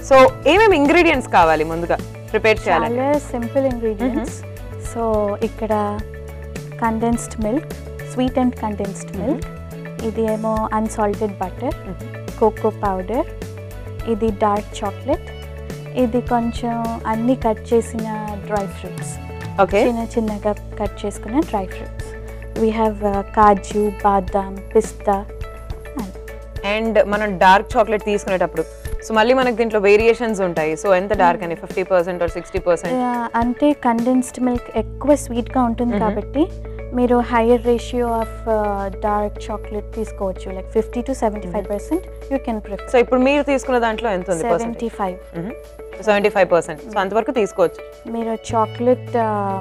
So ఏమేమి ingredients కావాలి ముందుగా ప్రిపేర్ చేయాలి చాలా సింపుల్ ఇంగ్రీడియంట్స్ సో ఇక్కడ condensed milk sweet and condensed milk ఇది ఏమో అన్సాల్టెడ్ బటర్ కోకో పౌడర్ ఇది డార్క్ చాక్లెట్ ఇది కొంచెం అన్ని కట్ చేసిన డ్రై ఫ్రూట్స్ ఓకే చిన్న చిన్నగా కట్ చేసుకున్న dry fruits we have kaju badam pista and మనం డార్క్ చాక్లెట్ తీసుకునేటప్పుడు సో మళ్ళీ మనకి దీంట్లో వేరియేషన్స్ ఉంటాయి సో ఎంత డార్క్ అని fifty percent or sixty percent అంటే కండెన్స్డ్ మిల్క్ ఎక్కువ స్వీట్గా ఉంటుంది కాబట్టి మీరు higher ratio of dark chocolate తీసుకోవచ్చు like fifty to seventy five percent you can prefer so ఇప్పుడు మీరు తీసుకున్న దాంట్లో ఎంత ఉంది percent seventy five seventy five percent so అంతవరకు తీసుకోవచ్చు మీరు చాక్లెట్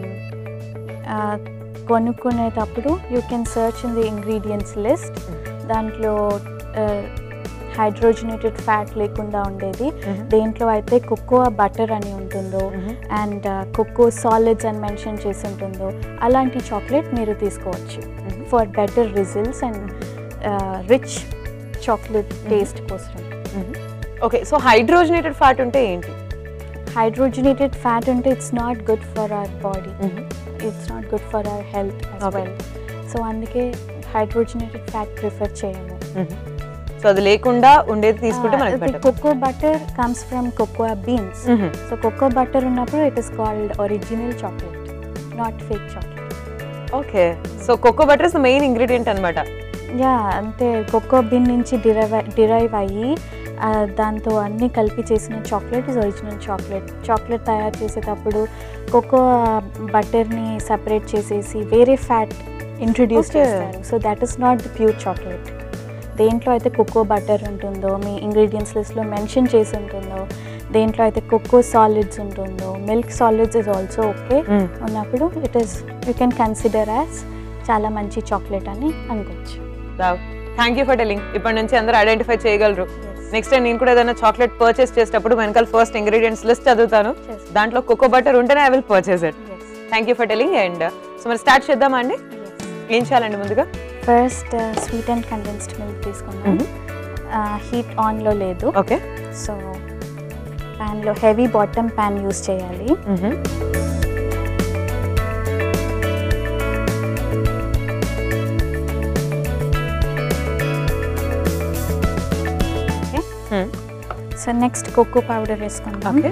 కొనుక్కునేటప్పుడు you can search in the ingredients list దాంట్లో హైడ్రోజనేటెడ్ ఫ్యాట్ లేకుండా ఉండేది దేంట్లో అయితే కోకో బటర్ అని ఉంటుందో అండ్ కోకో సాలిడ్స్ అని మెన్షన్ చేసి ఉంటుందో అలాంటి చాక్లెట్ మీరు తీసుకోవచ్చు for better results and rich chocolate taste కోసం ఓకే సో హైడ్రోజనేటెడ్ ఫ్యాట్ ఉంటే ఏంటి హైడ్రోజనేటెడ్ ఫ్యాట్ ఉంటే it's not good for our body it's not good for our health as Okay. Well so అందుకే హైడ్రోజనేటెడ్ ఫ్యాట్ ప్రిఫర్ చేయము so అది లేకుండా ఉండేది తీసుకుంటే మనకి better cocoa butter comes from cocoa beans so cocoa butter ఉన్నప్పుడు it is called original chocolate not fake chocolate okay so cocoa butter is main ingredient అనమాట yeah అంటే కోకో బీన్ నుంచి డిరైవ్ డిరైవ్ అయ్యి ఆ, దాంతో అన్నీ కలిపి చేసిన chocolate is original chocolate chocolate తయారు చేసేటప్పుడు కోకో బటర్ని సపరేట్ చేసేసి వేరే ఫ్యాట్ ఇంట్రడ్యూస్ Okay. చేస్తారు so that is not the pure chocolate దేంట్లో అయితే కోకో బటర్ ఉంటుందో మీ ఇంగ్రీడియంట్స్ లిస్ట్లో మెన్షన్ చేసి ఉంటుందో దేంట్లో అయితే కోకో సాలిడ్స్ ఉంటుందో milk solids is also okay ఉన్నప్పుడు it is you can consider as చాలా మంచి చాక్లెట్ అని అనుకోవచ్చు థ్యాంక్ యూ ఫర్ టెలింగ్ ఇప్పటి నుంచి అందరూ ఐడెంటిఫై చేయగలరు నెక్స్ట్ టైం నేను కూడా ఏదైనా చాక్లెట్ పర్చేస్ చేసేటప్పుడు వెనకాల ఫస్ట్ ఇంగ్రీడియంట్స్ లిస్ట్ చదువుతాను Yes. దాంట్లో కోకో బటర్ ఉంటేనే I will purchase it thank you for telling and so మరి స్టార్ట్ చేద్దామా అండి ఏం చేయాలండి ముందుగా first sweet and condensed milk తీసుకున్నాం హీట్ ఆన్లో లేదు ఓకే సో ప్యాన్లో హెవీ బాటమ్ ప్యాన్ యూస్ చేయాలి సో నెక్స్ట్ కోకో పౌడర్ వేసుకుందాం ఓకే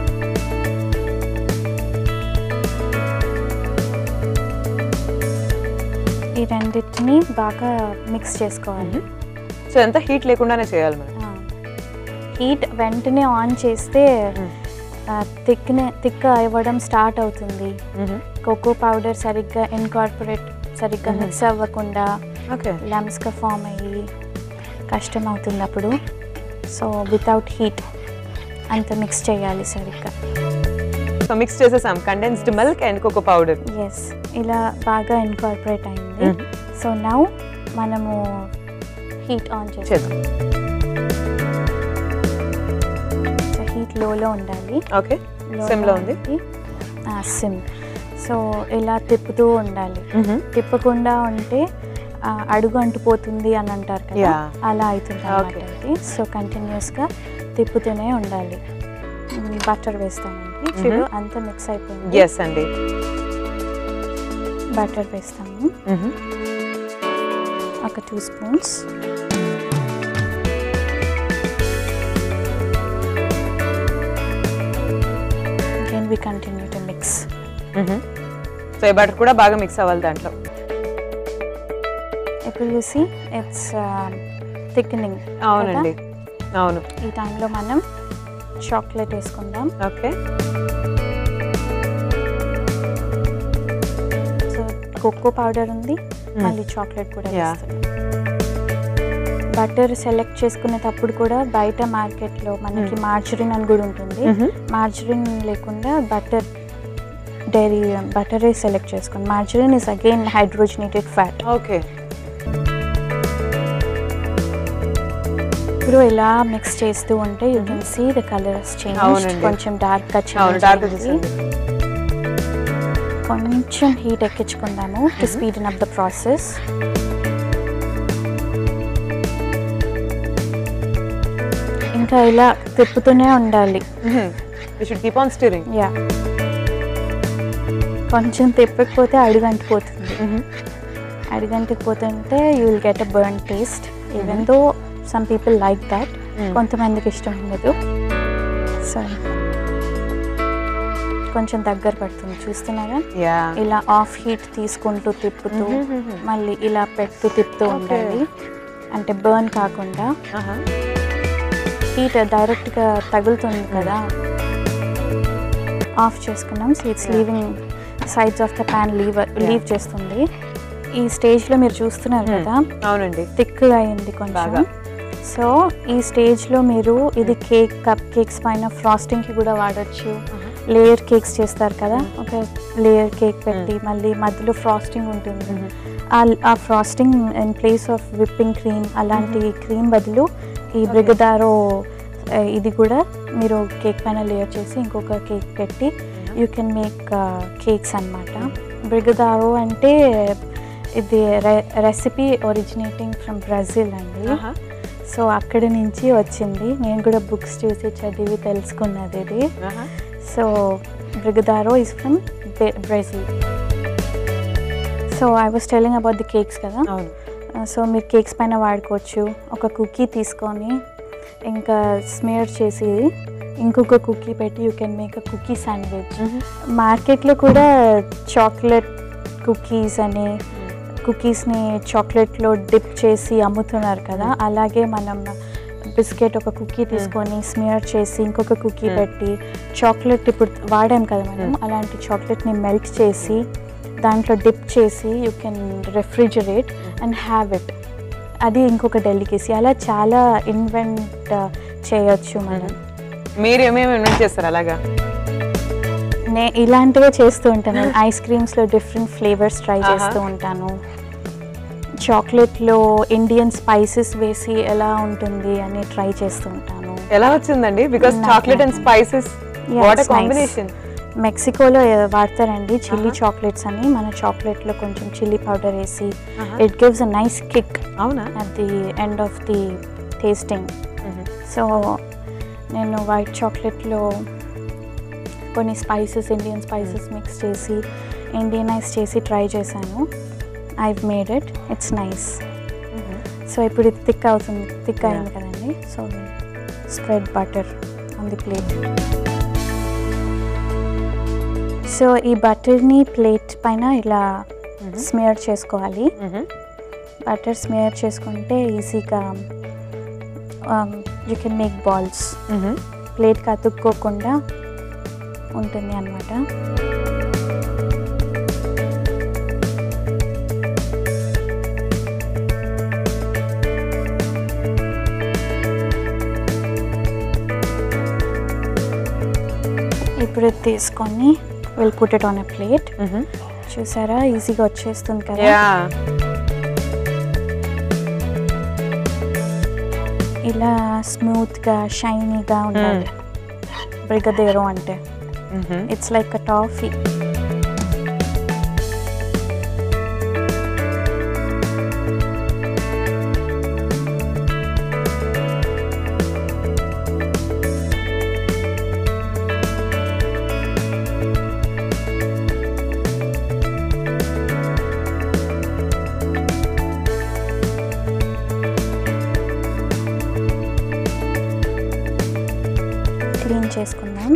ఈ రెండింటిని బాగా మిక్స్ చేసుకోవాలి సో ఎంత హీట్ లేకుండానే చేయాలి మనం హీట్ వెంటనే ఆన్ చేస్తే Mm. థిక్నే థిక్ అవ్వడం స్టార్ట్ అవుతుంది కోకో పౌడర్ సరిగ్గా ఇన్కార్పొరేట్ సరిగ్గా Mhm. మిక్స్ అవ్వకుండా ఓకే లమ్స్గా ఫామ్ అయ్యి కష్టం అవుతుంది అప్పుడు సో వితౌట్ హీట్ అంత మిక్స్ చేయాలి సరిగ్గా సో మిక్స్ చేసేసాం condensed milk and cocoa powder yes ఇలా బాగా ఇన్కార్పొరేట్ అయింది Mhm. సో నౌ మనము హీట్ ఆన్ చేస్తాం చేద్దాం సో హీట్ లోలో ఉండాలి ఓకే Sim లో ఉంది. సిమ్ సో ఇలా తిప్పుతూ ఉండాలి తిప్పకుండా ఉంటే ఆ, అడుగు అంటుపోతుంది అని అంటారు కదా Yeah. అలా అవుతుంది Okay. అన్నమాట ఇది సో కంటిన్యూస్గా తిప్పుతూనే ఉండాలి బటర్ వేస్తామండి చూడు అంత మిక్స్ అయిపోయింది ఎస్ అండి బటర్ వేస్తాము ఒక two spoons again we continue to mix so ఈ బటర్ కూడా బాగా మిక్స్ అవ్వాలి దాంట్లో ఇప్పుడు చూసి ఇట్స్ థిక్నింగ్ అవునండి అవును ఈ టైంలో మనం చాక్లెట్ వేసుకుందాం ఓకే సో కోకో పౌడర్ ఉంది మళ్ళీ చాక్లెట్ కూడా Yeah. బటర్ సెలెక్ట్ చేసుకునేటప్పుడు కూడా బయట మార్కెట్లో మనకి మార్జరిన్ అని కూడా ఉంటుంది మార్జరిన్ లేకుండా బటర్ డైరీ బటరే సెలెక్ట్ చేసుకోండి margarine is again hydrogenated fat okay ఇప్పుడు ఇలా మిక్స్ చేస్తూ ఉంటే you can see the colours change అవునండి. కొంచెం డార్క్ గా అవును చేంజ్ డార్క్ అయింది. వచ్చేసింది కొంచెం హీట్ ఎక్కించుకుందాము to speed up the process ఇంకా ఇలా తిప్పుతూనే ఉండాలి you should keep on stirring yeah కొంచెం తిప్పకపోతే అడుగంటిపోతుంది అడుగంటిపోతుంటే you will get a burn taste even though some people like that Mm. కొంతమందికి ఇష్టం ఉండదు సో కొంచెం దగ్గర పడుతుంది చూస్తున్నారా యా ఇలా ఆఫ్ హీట్ తీసుకుంటూ తిప్పుతూ మళ్ళీ ఇలా పెడుతూ తిప్పుతూ Okay. ఉండాలి అంటే బర్న్ కాకుండా హీట్ డైరెక్ట్గా తగులుతుంది కదా ఆఫ్ చేసుకున్నాం so it's Yeah. Leaving sides of the pan leave leave చేస్తుంది ఈ స్టేజ్లో మీరు చూస్తున్నారు Hmm. కదా అవునండి థిక్గా అయింది కొంచెం బాగా. సో ఈ స్టేజ్లో మీరు ఇది కేక్ కప్ కేక్స్ పైన ఫ్రాస్టింగ్కి కూడా వాడచ్చు లేయర్ కేక్స్ చేస్తారు కదా ఒక లేయర్ కేక్ పెట్టి మళ్ళీ మధ్యలో ఫ్రాస్టింగ్ ఉంటుంది ఆ- ఆ frosting in place of whipping cream అలాంటి క్రీమ్ బదులు ఈ బ్రిగదారో ఆ, ఇది కూడా మీరు కేక్ పైన లేయర్ చేసి ఇంకొక కేక్ పెట్టి యూ కెన్ మేక్ కేక్స్ అనమాట బ్రిగదారో అంటే ఇది రెసిపీ ఒరిజినేటింగ్ ఫ్రమ్ బ్రెజిల్ అండి సో అక్కడి నుంచి వచ్చింది నేను కూడా బుక్స్ చూసి చదివి తెలుసుకున్నది ఇది so brigadeiro is from Brazil so I was telling about the cakes కదా అవును సో మీరు కేక్స్ పైన వాడుకోవచ్చు ఒక కుకీ తీసుకొని ఇంకా స్మేర్ చేసి ఇంకొక కుకీ పెట్టి you can make a cookie sandwich మార్కెట్లో కూడా చాక్లెట్ కుకీస్ అని కుకీస్ని చాక్లెట్లో డిప్ చేసి అమ్ముతున్నారు కదా అలాగే మనం బిస్కెట్ ఒక కుకీ తీసుకొని స్మియర్ చేసి ఇంకొక కుకీ Hmm. పెట్టి చాక్లెట్ ఇప్పుడు వాడాం కదా మనం Hmm. అలాంటి చాక్లెట్ని మెల్ట్ చేసి దాంట్లో డిప్ చేసి you can refrigerate and have it అది ఇంకొక డెలికేసీ అలా చాలా ఇన్వెంట్ చేయొచ్చు మనం మీరు ఏమేమి ఇన్వెంట్ చేస్తారు అలాగా నే ఇలాంటివే చేస్తూ ఉంటాను ఐస్ క్రీమ్స్లో డిఫరెంట్ ఫ్లేవర్స్ ట్రై ఆహా. చేస్తూ ఉంటాను చాక్లెట్లో ఇండియన్ స్పైసెస్ వేసి ఎలా ఉంటుంది అని ట్రై చేస్తూ ఉంటాను ఎలా వచ్చిందండి బికాస్ నాకు chocolate and spices Yeah, what it's nice. Combination మెక్సికోలో ఏ- వాడతారండి చిల్లీ ఆహా. చాక్లెట్స్ అని మన చాక్లెట్లో కొంచెం చిల్లీ పౌడర్ వేసి it gives a nice kick అవునా at the end of the tasting so నేను వైట్ చాక్లెట్లో కొన్ని స్పైసెస్ ఇండియన్ స్పైసెస్ మిక్స్ చేసి ఇండియనైజ్ చేసి ట్రై చేశాను I made it it's nice so ఇప్పుడు ఇది థిక్ అవుతుంది థిక్ Yeah. అయింది కదండి so spread butter on the plate so ఈ బటర్ని ప్లేట్ పైన ఇలా స్మియర్ చేసుకోవాలి బటర్ స్మియర్ చేసుకుంటే ఈజీగా యూ కెన్ మేక్ బాల్స్ ప్లేట్కి అతుక్కోకుండా ఉంటుంది అనమాట ఇప్పుడు ఇది తీసుకొని will put it on a plate చూసారా ఈజీగా వచ్చేస్తుంది కదా యా ఇలా స్మూత్గా షైనీగా ఉండాలి బ్రిగదేరో అంటే it's like a toffee clean చేసుకుందాం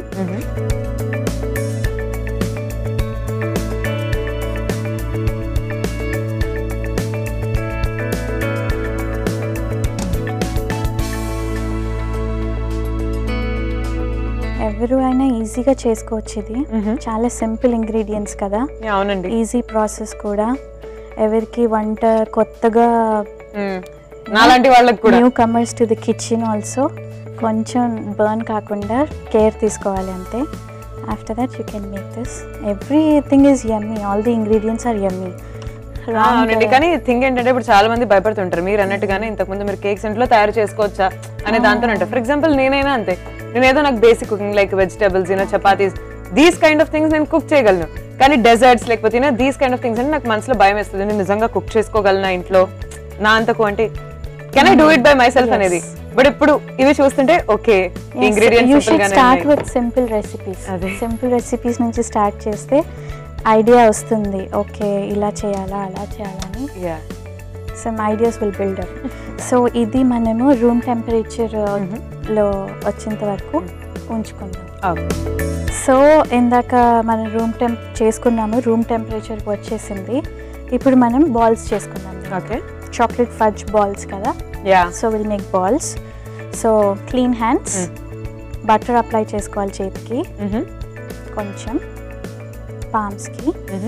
ఎవరు అయినా ఈజీగా చేసుకోవచ్చు ఇది చాలా సింపుల్ ఇంగ్రీడియంట్స్ కదా అవునండి ఈజీ ప్రాసెస్ కూడా ఎవరికి వంట కొత్తగా Mm. నాలాంటి వాళ్ళకి కూడా newcomers to the kitchen also కొంచెం బర్న్ కాకుండా కేర్ తీసుకోవాలి అంతే after that you can make this everything is yummy all the ingredients are yummy ఆ, అవునండి కానీ థింగ్ ఏంటంటే ఇప్పుడు చాలా మంది భయపడుతుంటారు మీరు అన్నట్టుగానే ఇంతకుముందు మీరు కేక్స్ ఇంట్లో తయారు చేసుకోవచ్చా అనే దాంతో ఉంటారు ఫర్ ఎగ్జాంపుల్ నేనైనా అంతే నేనేదో నాకు basic cooking like vegetables you know chapatis these kind of things నేను కుక్ చేయగలను కానీ డెజర్ట్స్ లేకపోతే దీస్ కైండ్ ఆఫ్ థింగ్స్ అంటే నాకు మనసులో భయం వేస్తుంది నేను నిజంగా కుక్ చేసుకోగలనా ఇంట్లో నా అంతకు అంటే can I do it by myself అనేది బట్ ఇప్పుడు ఇవి చూస్తుంటే okay you ingredients should start with simple recipes అదే. సింపుల్ రెసిపీస్ నుంచి స్టార్ట్ చేస్తే ఐడియా వస్తుంది ఓకే ఇలా చేయాలా అలా చేయాలని some ideas will build up so ఇది మనము రూమ్ టెంపరేచర్ లో వచ్చేంత వరకు ఉంచుకుందాం సో ఇందాక మనం రూమ్ టెంప్ చేసుకున్నాము రూమ్ టెంపరేచర్కి వచ్చేసింది ఇప్పుడు మనం బాల్స్ చేసుకుందాం ఓకే చాక్లెట్ ఫడ్జ్ బాల్స్ కదా yeah so will make balls so clean hands butter apply చేసుకోవాలి చేతికి కొంచెం పామ్స్కి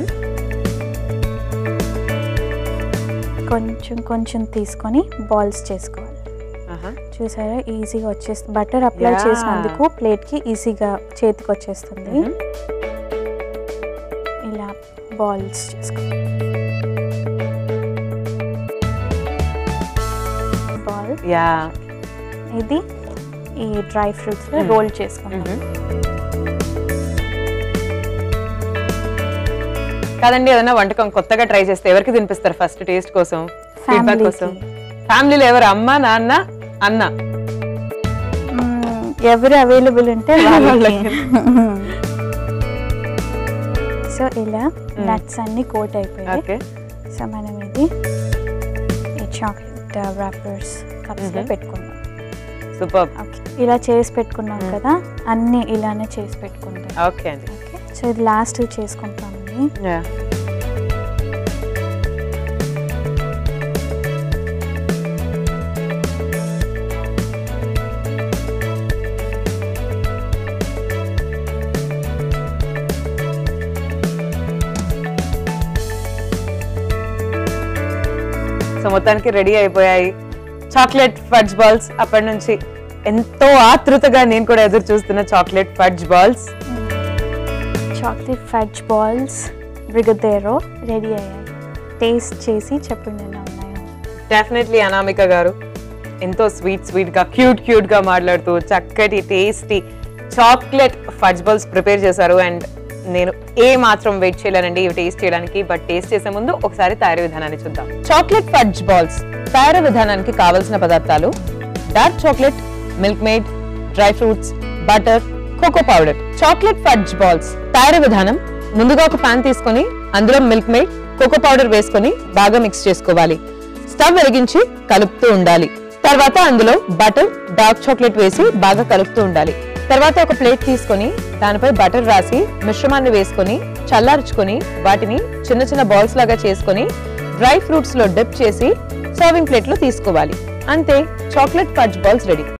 కొంచెం కొంచెం తీసుకొని బాల్స్ చేసుకోవాలి చూసారా ఈజీగా వచ్చేస్తుంది బటర్ అప్లై Yeah. చేసినందుకు ప్లేట్కి ఈజీగా చేతికి వచ్చేస్తుంది ఇలా బాల్స్ చేసుకో బాల్ యా ఇది ఈ డ్రై ఫ్రూట్స్లో రోల్ చేసుకుంటాం కాదండి ఏదైనా వంటకం కొత్తగా ట్రై చేస్తే ఎవరికి తినిపిస్తారు ఫస్ట్ టేస్ట్ కోసం ఫీడ్బ్యాక్ Family కోసం కి. ఫ్యామిలీలో ఎవరు అమ్మ నాన్న అన్న మ్మ్, ఎవరు అవైలబుల్ ఉంటే వాళ్ళకి సో ఇలా నట్స్ అన్ని కోట్ అయిపోయాయి ఓకే సో మనం ఇది ఈ చాక్లెట్ ర్యాపర్స్ కప్స్లో Mhm. పెట్టుకుందాం సూపర్ ఓకే ఇలా చేసి పెట్టుకున్నాం కదా అన్ని ఇలానే చేసి పెట్టుకుందాం ఓకే అండి ఓకే సో ఇది లాస్ట్ చేసుకుంటామండి యా సో మొత్తానికి రెడీ అయిపోయాయి చాక్లెట్ ఫడ్జ్ బాల్స్ అప్పటి నుంచి ఎంతో ఆతృతగా నేను కూడా ఎదురు చూస్తున్న chocolate fudge balls chocolate fudge balls brigadeiro ready అయ్యాయి టేస్ట్ చేసి చెప్పండి ఎలా ఉన్నాయో డెఫినెట్లీ అనామిక గారు ఎంతో స్వీట్ స్వీట్ గా క్యూట్ క్యూట్ గా మాట్లాడుతూ చక్కటి tasty chocolate fudge balls prepare చేశారు అండ్ నేను ఏ మాత్రం వెయిట్ చేయలేనండి ఇవి టేస్ట్ చేయడానికి బట్ టేస్ట్ చేసే ముందు ఒకసారి తయారీ విధానాన్ని చూద్దాం చాక్లెట్ ఫడ్జ్ బాల్స్ తయారీ విధానానికి కావలసిన పదార్థాలు dark chocolate Milkmaid dry fruits butter cocoa powder chocolate fudge balls తయారీ విధానం ముందుగా ఒక పాన్ తీసుకొని అందులో మిల్క్ మేడ్ కోకో పౌడర్ వేసుకొని బాగా మిక్స్ చేసుకోవాలి స్టవ్ వెలిగించి కలుపుతూ ఉండాలి తర్వాత అందులో బటర్ డార్క్ చాక్లెట్ వేసి బాగా కలుపుతూ ఉండాలి తర్వాత ఒక ప్లేట్ తీసుకొని దానిపై బటర్ రాసి మిశ్రమాన్ని వేసుకొని చల్లార్చుకొని వాటిని చిన్న చిన్న బాల్స్ లాగా చేసుకొని డ్రై ఫ్రూట్స్ లో డిప్ చేసి సర్వింగ్ ప్లేట్ లో తీసుకోవాలి అంతే చాక్లెట్ ఫడ్జ్ బాల్స్ రెడీ